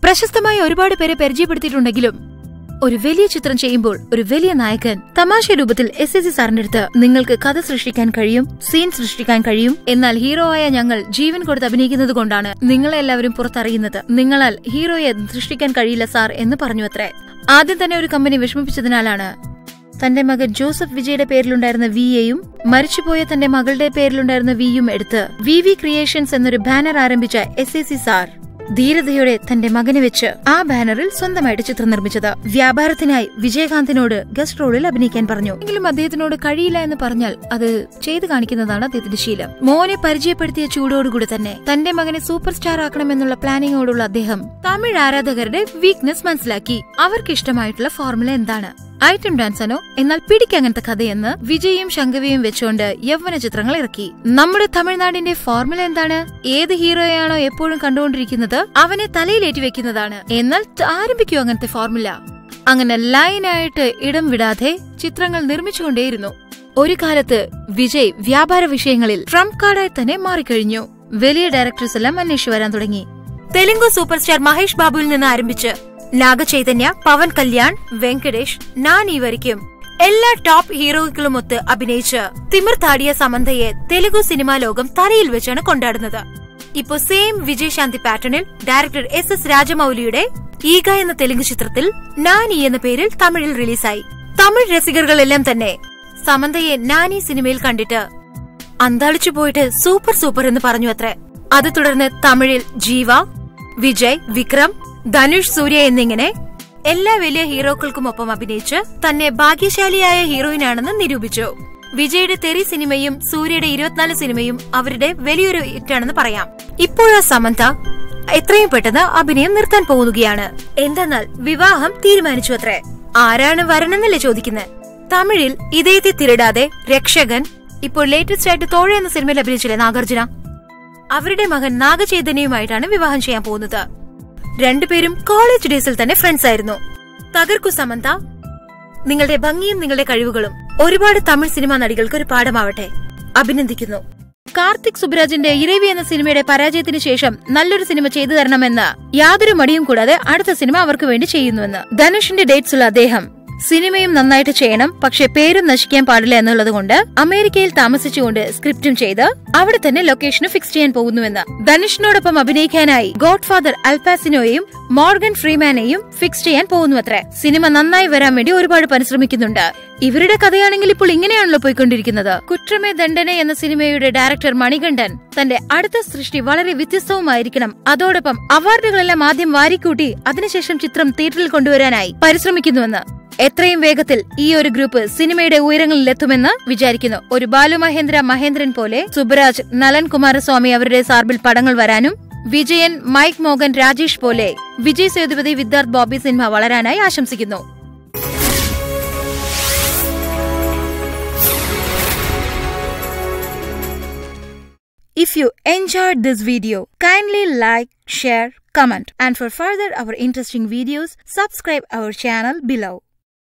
പ്രശസ്തമായ ഒരുപാട് പേരെ പരിചയപ്പെടുത്തിയിട്ടുണ്ടെങ്കിലും ഒരു വലിയ ചിത്രം ചെയ്യുമ്പോൾ ഒരു വലിയ നായകൻ തമാശ രൂപത്തിൽ എസ് എസ് സി സാറിന്റെ അടുത്ത് നിങ്ങൾക്ക് കഥ സൃഷ്ടിക്കാൻ കഴിയും സീൻ സൃഷ്ടിക്കാൻ കഴിയും എന്നാൽ ഹീറോ ആയ ഞങ്ങൾ ജീവൻ കൊടുത്ത് അഭിനയിക്കുന്നത് കൊണ്ടാണ് നിങ്ങളെല്ലാവരും പുറത്തറിയുന്നത് നിങ്ങളാൽ ഹീറോയെ സൃഷ്ടിക്കാൻ കഴിയില്ല സാർ എന്ന് പറഞ്ഞു അത്രേ ആദ്യം തന്നെ ഒരു കമ്പനി വിഷമിപ്പിച്ചതിനാലാണ് തന്റെ മകൻ ജോസഫ് വിജയുടെ പേരിലുണ്ടായിരുന്ന വിയെയും മരിച്ചുപോയ തന്റെ മകളുടെ പേരിലുണ്ടായിരുന്ന വിയും എടുത്ത് വി വി ക്രിയേഷൻസ് എന്നൊരു ബാനർ ആരംഭിച്ച എസ് എ സി സാർ ധീരതയോടെ തന്റെ മകനെ വെച്ച് ആ ബാനറിൽ സ്വന്തമായിട്ട് ചിത്രം നിർമ്മിച്ചത് വ്യാപാരത്തിനായി വിജയകാന്തിനോട് ഗസ്റ്റ് റോളിൽ അഭിനയിക്കാൻ പറഞ്ഞു എങ്കിലും അദ്ദേഹത്തിനോട് കഴിയില്ല എന്ന് പറഞ്ഞാൽ അത് ചെയ്തു കാണിക്കുന്നതാണ് അദ്ദേഹത്തിന്റെ ശീലം മോനെ പരിചയപ്പെടുത്തിയ ചൂടോടുകൂടി തന്നെ തന്റെ മകനെ സൂപ്പർ സ്റ്റാർ ആക്കണമെന്നുള്ള പ്ലാനിങ്ങോടുള്ള അദ്ദേഹം തമിഴ് ആരാധകരുടെ വീക്ക്നെസ് മനസ്സിലാക്കി അവർക്ക് ഇഷ്ടമായിട്ടുള്ള ഫോർമുല എന്താണ് ഐറ്റം ഡാൻസനോ എന്നാൽ പിടിക്ക് അങ്ങനത്തെ കഥയെന്ന് വിജയും ശങ്കവിയും വെച്ചുകൊണ്ട് യൗവന ചിത്രങ്ങൾ ഇറക്കി നമ്മുടെ തമിഴ്നാടിന്റെ ഫോർമുല എന്താണ് ഏത് ഹീറോയാണോ എപ്പോഴും കണ്ടുകൊണ്ടിരിക്കുന്നത് അവനെ തലയിലേറ്റി വെക്കുന്നതാണ് എന്നാൽ ത- ആരംഭിക്കൂ അങ്ങനത്തെ ഫോർമുല അങ്ങനെ ലൈനായിട്ട് ഇടം വിടാതെ ചിത്രങ്ങൾ നിർമ്മിച്ചുകൊണ്ടേയിരുന്നു ഒരു കാലത്ത് വിജയ് വ്യാപാര വിഷയങ്ങളിൽ ട്രംപ് കാർഡായി തന്നെ മാറിക്കഴിഞ്ഞു വലിയ ഡയറക്ടേഴ്സ് എല്ലാം അന്വേഷിച്ചു വരാൻ തുടങ്ങി തെലുങ്കു സൂപ്പർ സ്റ്റാർ മഹേഷ് ബാബുവിൽ നിന്ന് ആരംഭിച്ച് നാഗചൈതന്യ പവൻ കല്യാൺ വെങ്കടേഷ് നാനി വരയ്ക്കും എല്ലാ ടോപ്പ് ഹീറോകളുമൊത്ത് അഭിനയിച്ച് തിമിർത്താടിയ സമന്തയെ തെലുഗു സിനിമാ ലോകം തലയിൽ വെച്ചാണ് കൊണ്ടാടുന്നത് ഇപ്പോ സെയിം വിജയശാന്തി പാറ്റേണിൽ ഡയറക്ടർ എസ് എസ് രാജമൌലിയുടെ ഈഗ എന്ന തെലുങ്ക് ചിത്രത്തിൽ നാനി എന്ന പേരിൽ തമിഴിൽ റിലീസായി തമിഴ് രസികர்களെല്ലാം തന്നെ സമന്തയെ നാനി സിനിമയിൽ കണ്ടിട്ട് അന്താളിച്ചു പോയിട്ട് സൂപ്പർ സൂപ്പർ എന്ന് പറഞ്ഞു അത്രേ അത് തുടർന്ന് തമിഴിൽ ജീവ വിജയ് വിക്രം ധനുഷ് സൂര്യ എന്നിങ്ങനെ എല്ലാ വലിയ ഹീറോക്കൾക്കുമൊപ്പം അഭിനയിച്ച് തന്നെ ഭാഗ്യശാലിയായ ഹീറോയിനാണെന്ന് നിരൂപിച്ചു വിജയുടെ തെറി സിനിമയും സൂര്യയുടെ ഇരുപത്തിനാല് സിനിമയും അവരുടെ വലിയൊരു ഹിറ്റാണെന്ന് പറയാം ഇപ്പോഴാ സമന്ത എത്രയും പെട്ടെന്ന് അഭിനയം നിർത്താൻ പോകുകയാണ് എന്തെന്നാൽ വിവാഹം തീരുമാനിച്ചു അത്രേ ആരാണ് വരണമെന്നല്ലേ ചോദിക്കുന്നത് തമിഴിൽ ഇതേത്തെ തിരിടാതെ രക്ഷകൻ ഇപ്പോൾ ലേറ്റസ്റ്റ് ആയിട്ട് തോഴ എന്ന സിനിമയിൽ അഭിനയിച്ചില്ലേ നാഗാർജുന അവരുടെ മകൻ നാഗചൈതന്യയുമായിട്ടാണ് വിവാഹം ചെയ്യാൻ പോകുന്നത് രണ്ടുപേരും കോളേജ് ഡേയ്സിൽ തന്നെ ഫ്രണ്ട്സ് ആയിരുന്നു തകർക്കു സമന്ത നിങ്ങളുടെ ഭംഗിയും നിങ്ങളുടെ കഴിവുകളും ഒരുപാട് തമിഴ് സിനിമാ നടികൾക്ക് ഒരു പാഠമാവട്ടെ അഭിനന്ദിക്കുന്നു കാർത്തിക് സുബ്രാജിന്റെ ഇരവി എന്ന സിനിമയുടെ പരാജയത്തിന് ശേഷം നല്ലൊരു സിനിമ ചെയ്തു തരണമെന്ന് യാതൊരു മടിയും കൂടാതെ അടുത്ത സിനിമ അവർക്ക് വേണ്ടി ചെയ്യുന്നുവെന്ന് ധനുഷിന്റെ ഡേറ്റ്സ് ഉള്ള അദ്ദേഹം സിനിമയും നന്നായിട്ട് ചെയ്യണം പക്ഷെ പേരും നശിക്കാൻ പാടില്ല എന്നുള്ളത് കൊണ്ട് അമേരിക്കയിൽ താമസിച്ചുകൊണ്ട് സ്ക്രിപ്റ്റും ചെയ്ത് അവിടെ തന്നെ ലൊക്കേഷന് ഫിക്സ് ചെയ്യാൻ പോകുന്നുവെന്ന് ധനുഷിനോടൊപ്പം അഭിനയിക്കാനായി ഗോഡ് ഫാദർ അൽപാസിനോയെയും മോർഗൻ ഫ്രീമാനെയും ഫിക്സ് ചെയ്യാൻ പോകുന്നു അത്രേ സിനിമ നന്നായി വരാൻ വേണ്ടി ഒരുപാട് പരിശ്രമിക്കുന്നുണ്ട് ഇവരുടെ കഥയാണെങ്കിൽ ഇപ്പോൾ ഇങ്ങനെയാണല്ലോ പോയിക്കൊണ്ടിരിക്കുന്നത് കുற்றമേ ദണ്ഡന എന്ന സിനിമയുടെ ഡയറക്ടർ മണികണ്ഠൻ തന്റെ അടുത്ത സൃഷ്ടി വളരെ വ്യത്യസ്തവുമായിരിക്കണം അതോടൊപ്പം അവാർഡുകളെല്ലാം ആദ്യം വാരിക്കൂട്ടി അതിനുശേഷം ചിത്രം തിയേറ്ററിൽ കൊണ്ടുവരാനായി പരിശ്രമിക്കുന്നുവെന്ന് എത്രയും വേഗത്തിൽ ഈ ഒരു ഗ്രൂപ്പ് സിനിമയുടെ ഉയരങ്ങളിലെത്തുമെന്ന് വിചാരിക്കുന്നു ഒരു ബാലു മഹേന്ദ്ര മഹേന്ദ്രൻ പോലെ സുബരാജ് നലൻ കുമാരസ്വാമി അവരുടെ സാർബിൽ പടങ്ങൾ വരാനും വിജയൻ മൈക്ക് മോഹൻ രാജേഷ് പോലെ വിജയ് സേതുപതി വിദ്യാർത്ഥ് ബോബി സിനിമ വളരാനായി ആശംസിക്കുന്നു If you enjoyed this video, kindly like, share, comment and for further our interesting videos, subscribe our channel below.